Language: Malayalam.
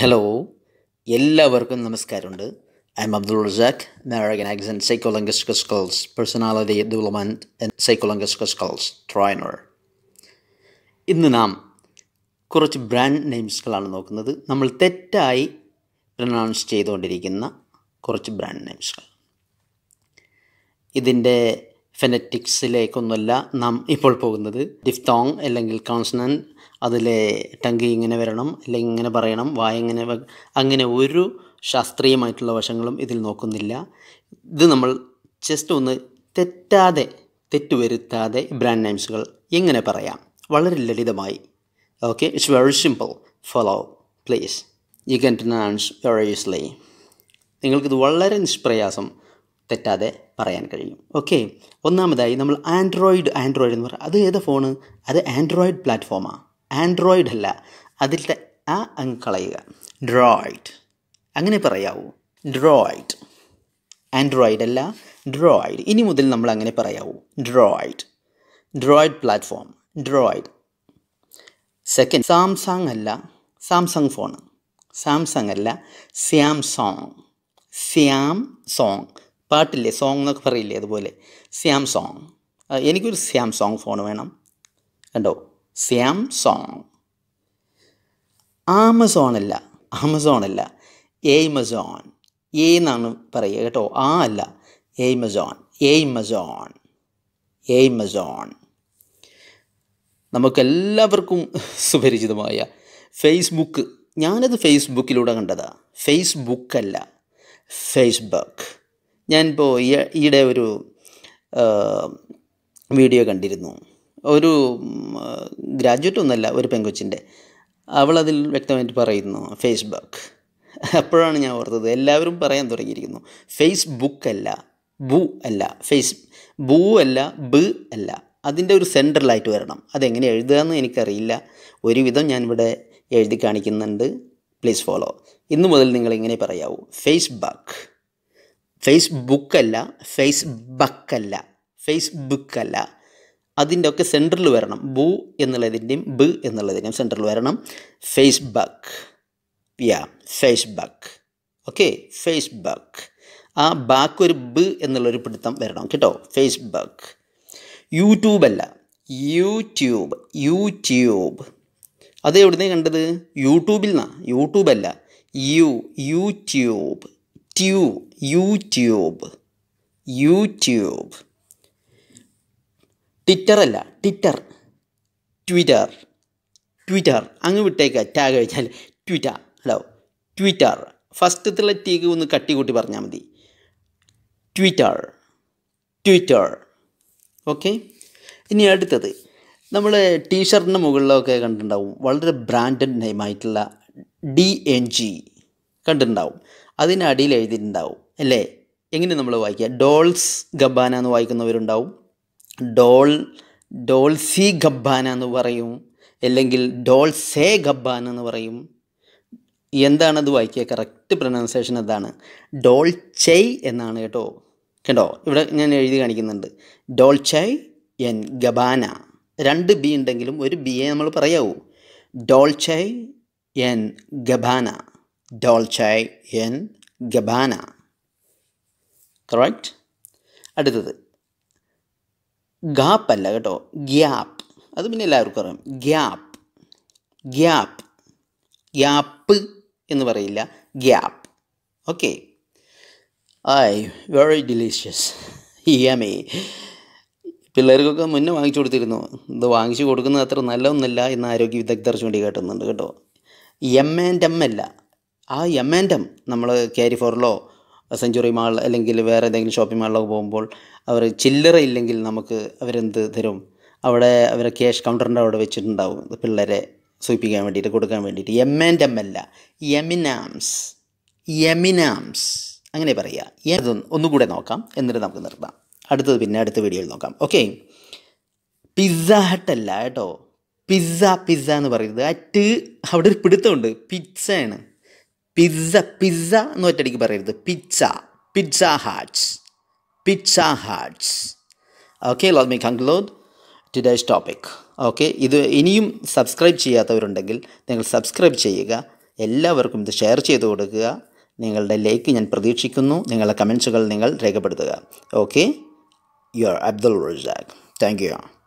ഹലോ എല്ലാവർക്കും നമസ്കാരമുണ്ട് I'm Abdul Razak American accent psycholinguistic skills personality development and psycholinguistic skills trainer ഇന്ന് നാം കുറച്ച് ബ്രാൻഡ് നെയിംസുകളാണ് നോക്കുന്നത് നമ്മൾ തെറ്റായി പ്രൊനൗൺസ് ചെയ്തുകൊണ്ടിരിക്കുന്ന കുറച്ച് ബ്രാൻഡ് നെയിംസുകൾ ഇതിൻ്റെ ഫെനറ്റിക്സിലേക്കൊന്നുമല്ല നാം ഇപ്പോൾ പോകുന്നത് ഡിഫ്തോങ് അല്ലെങ്കിൽ കോൺസണൻറ്റ് അതിലെ ടങ്കി ഇങ്ങനെ വരണം അല്ലെങ്കിൽ ഇങ്ങനെ പറയണം വായ ഇങ്ങനെ വ- അങ്ങനെ ഒരു ശാസ്ത്രീയമായിട്ടുള്ള വശങ്ങളും ഇതിൽ നോക്കുന്നില്ല ഇത് നമ്മൾ ജസ്റ്റ് ഒന്ന് തെറ്റാതെ തെറ്റുവരുത്താതെ ബ്രാൻഡ് നെയിംസുകൾ എങ്ങനെ പറയാം വളരെ ലളിതമായി okay it's very simple follow please you can pronounce very easily നിങ്ങൾക്കിത് വളരെ നിഷ്പ്രയാസം തെറ്റാതെ പറയാൻ കഴിയും ഓക്കെ ഒന്നാമതായി നമ്മൾ ആൻഡ്രോയിഡ് ആൻഡ്രോയിഡ് എന്ന് പറയാം അത് ഏതാ ഫോണ് അത് ആൻഡ്രോയിഡ് പ്ലാറ്റ്ഫോമാണ് ആൻഡ്രോയിഡ് അല്ല അതിലത്തെ ആ അങ്ങ് കളയുക ഡ്രോയിഡ് അങ്ങനെ പറയാവൂ ഡ്രോയിഡ് ആൻഡ്രോയിഡ് അല്ല ഡ്രോയിഡ് ഇനി മുതൽ നമ്മൾ അങ്ങനെ പറയാവൂ droid droid platform droid second Samsung അല്ല സാംസങ് ഫോൺ സാംസങ് അല്ല സ്യാംസോങ് സ്യാം സോങ് പാട്ടില്ലേ സോങ് എന്നൊക്കെ പറയില്ലേ അതുപോലെ സ്യാം സോങ് ആ, എനിക്കൊരു സ്യാം സോങ് ഫോൺ വേണം കണ്ടോ സ്യാം സോങ് ആമസോൺ അല്ല ആമസോൺ അല്ല എയ്മസോൺ എ എന്നാണ് പറയുക കേട്ടോ ആ അല്ല എയ്മസോൺ എയ്മസോൺ എയ്മസോൺ നമുക്കെല്ലാവർക്കും സുപരിചിതമായ ഫേസ്ബുക്ക് ഞാനത് ഫേസ്ബുക്കിലൂടെ കണ്ടതാ ഫേസ്ബുക്ക് അല്ല ഫേസ്ബുക്ക് ഞാനിപ്പോൾ ഈ- ഈയിടെ ഒരു ആ, വീഡിയോ കണ്ടിരുന്നു ഒരു ഗ്രാജുവേറ്റ് ഒന്നല്ല ഒരു പെങ്കൊച്ചിൻ്റെ അവളതിൽ വ്യക്തമായിട്ട് പറയുന്നു ഫേസ്ബുക്ക് അപ്പോഴാണ് ഞാൻ ഓർത്തത് എല്ലാവരും പറയാൻ തുടങ്ങിയിരിക്കുന്നു ഫേസ്ബുക്ക് അല്ല ബു അല്ല ഫേസ് ബു അല്ല ബ് അല്ല അതിൻ്റെ ഒരു സെൻട്രലായിട്ട് വരണം അതെങ്ങനെ എഴുതുകയെന്ന് എനിക്കറിയില്ല ഒരുവിധം ഞാനിവിടെ എഴുതി കാണിക്കുന്നുണ്ട് പ്ലീസ് ഫോളോ ഇന്നു മുതൽ നിങ്ങൾ ഇങ്ങനെ പറയാവൂ ഫേസ്ബുക്ക് ഫേസ്ബുക്ക് അല്ല ഫേസ്ബക്ക് അല്ല ഫേസ്ബുക്ക് അല്ല അതിൻ്റെ ഒക്കെ സെൻറ്ററിൽ വരണം ബു എന്നുള്ളതിൻ്റെയും ബ് എന്നുള്ളതിൻ്റെയും സെൻറ്ററിൽ വരണം ഫേസ്ബുക്ക് യാ ഫേസ്ബുക്ക് ഓക്കെ ഫേസ്ബുക്ക് ആ ബാക്ക് ഒരു ബ് എന്നുള്ളൊരു പിടുത്തം വരണം കേട്ടോ ഫേസ്ബുക്ക് യൂട്യൂബ് അല്ല യൂട്യൂബ് യൂട്യൂബ് അത് എവിടുന്നേ കണ്ടത് യൂട്യൂബിൽ നിന്നാ യൂട്യൂബ് അല്ല യു യൂട്യൂബ് ട്യൂ യൂട്യൂബ് യൂട്യൂബ് ട്വിറ്റർ അല്ല ട്വിറ്റർ ട്വിറ്റർ ട്വിറ്റർ അങ്ങ് വിട്ടേക്കുക ടാഗ് കഴിഞ്ഞാൽ ട്വിറ്റർ ഹലോ ട്വിറ്റർ ഫസ്റ്റത്തുള്ള ടീക്ക് ഒന്ന് കട്ടി കൂട്ടി പറഞ്ഞാൽ മതി ട്വിറ്റർ ട്വിറ്റർ ഓക്കെ ഇനി അടുത്തത് നമ്മൾ ടീഷർട്ടിൻ്റെ മുകളിലൊക്കെ കണ്ടിട്ടുണ്ടാവും വളരെ ബ്രാൻഡഡ് നെയിമായിട്ടുള്ള ഡി എൻ ജി കണ്ടിട്ടുണ്ടാവും അതിന് അടിയിൽ എഴുതിയിട്ടുണ്ടാവും അല്ലേ എങ്ങനെ നമ്മൾ വായിക്കുക ഡോൾസ് ഗബ്ബാന എന്ന് വായിക്കുന്നവരുണ്ടാവും ഡോൾ ഡോൾസി ഗബ്ബാന എന്ന് പറയും അല്ലെങ്കിൽ ഡോൾസേ ഗബ്ബാന എന്ന് പറയും എന്താണത് വായിക്കുക കറക്റ്റ് പ്രൊനൗൺസിയേഷൻ അതാണ് ഡോൾച്ചൈ എന്നാണ് കേട്ടോ കണ്ടോ ഇവിടെ ഞാൻ എഴുതി കാണിക്കുന്നുണ്ട് ഡോൾച്ചൈ എൻ ഗബാന രണ്ട് ബി ഉണ്ടെങ്കിലും ഒരു ബിയെ നമ്മൾ പറയാവൂ Dolce and Gabbana Dolce and Gabbana correct അടുത്തത് ഗാപ്പ് അല്ല കേട്ടോ ഗ്യാപ്പ് അത് പിന്നെ എല്ലാവർക്കും അറിയാം ഗ്യാപ്പ് ഗ്യാപ്പ് ഗ്യാപ്പ് എന്ന് പറയില്ല gap okay I very delicious yummy പിള്ളേർക്കൊക്കെ മുന്നേ വാങ്ങിച്ചു കൊടുത്തിരുന്നു ഇത് വാങ്ങിച്ചു കൊടുക്കുന്നത് അത്ര നല്ലതൊന്നുമല്ല എന്ന് ആരോഗ്യ വിദഗ്ധർ ചൂണ്ടിക്കാട്ടുന്നുണ്ട് കേട്ടോ എം ആൻഡ് എം അല്ല ആ എം ആൻഡ് എം നമ്മൾ ക്യാരി ഫോറിലോ സെഞ്ചുറി മാൾ അല്ലെങ്കിൽ വേറെ ഏതെങ്കിലും ഷോപ്പിംഗ് മാളിലൊക്കെ പോകുമ്പോൾ അവർ ചില്ലറ ഇല്ലെങ്കിൽ നമുക്ക് അവരെന്ത് തരും അവിടെ അവരെ ക്യാഷ് കൗണ്ടറിൻ്റെ അവിടെ വെച്ചിട്ടുണ്ടാവും ഇത് പിള്ളേരെ സൂചിപ്പിക്കാൻ വേണ്ടിയിട്ട് കൊടുക്കാൻ വേണ്ടിയിട്ട് എം ആൻഡ് എം അല്ല എമിനാംസ് എമിനാംസ് അങ്ങനെ പറയുക ഇതൊന്ന് ഒന്നുകൂടെ നോക്കാം എന്നിട്ട് നമുക്ക് നിർത്താം അടുത്തത് പിന്നെ അടുത്ത വീഡിയോയിൽ നോക്കാം ഓക്കെ പിസ്സ ഹട്ട് അല്ല കേട്ടോ പിസ്സ പിസ്സ എന്ന് പറയുന്നത് ആ ട് അവിടെ ഒരു പിടുത്തമുണ്ട് പിസ്സയാണ് പിസ്സ പിസ്സ എന്ന് ഒറ്റയടിക്ക് പറയരുത് pizza pizza hearts pizza hearts okay let me conclude today's topic okay ഇത് ഇനിയും സബ്സ്ക്രൈബ് ചെയ്യാത്തവരുണ്ടെങ്കിൽ നിങ്ങൾ സബ്സ്ക്രൈബ് ചെയ്യുക എല്ലാവർക്കും ഇത് ഷെയർ ചെയ്ത് കൊടുക്കുക നിങ്ങളുടെ ലൈക്ക് ഞാൻ പ്രതീക്ഷിക്കുന്നു നിങ്ങളുടെ കമൻസുകൾ നിങ്ങൾ രേഖപ്പെടുത്തുക okay you are Abdul Razak thank U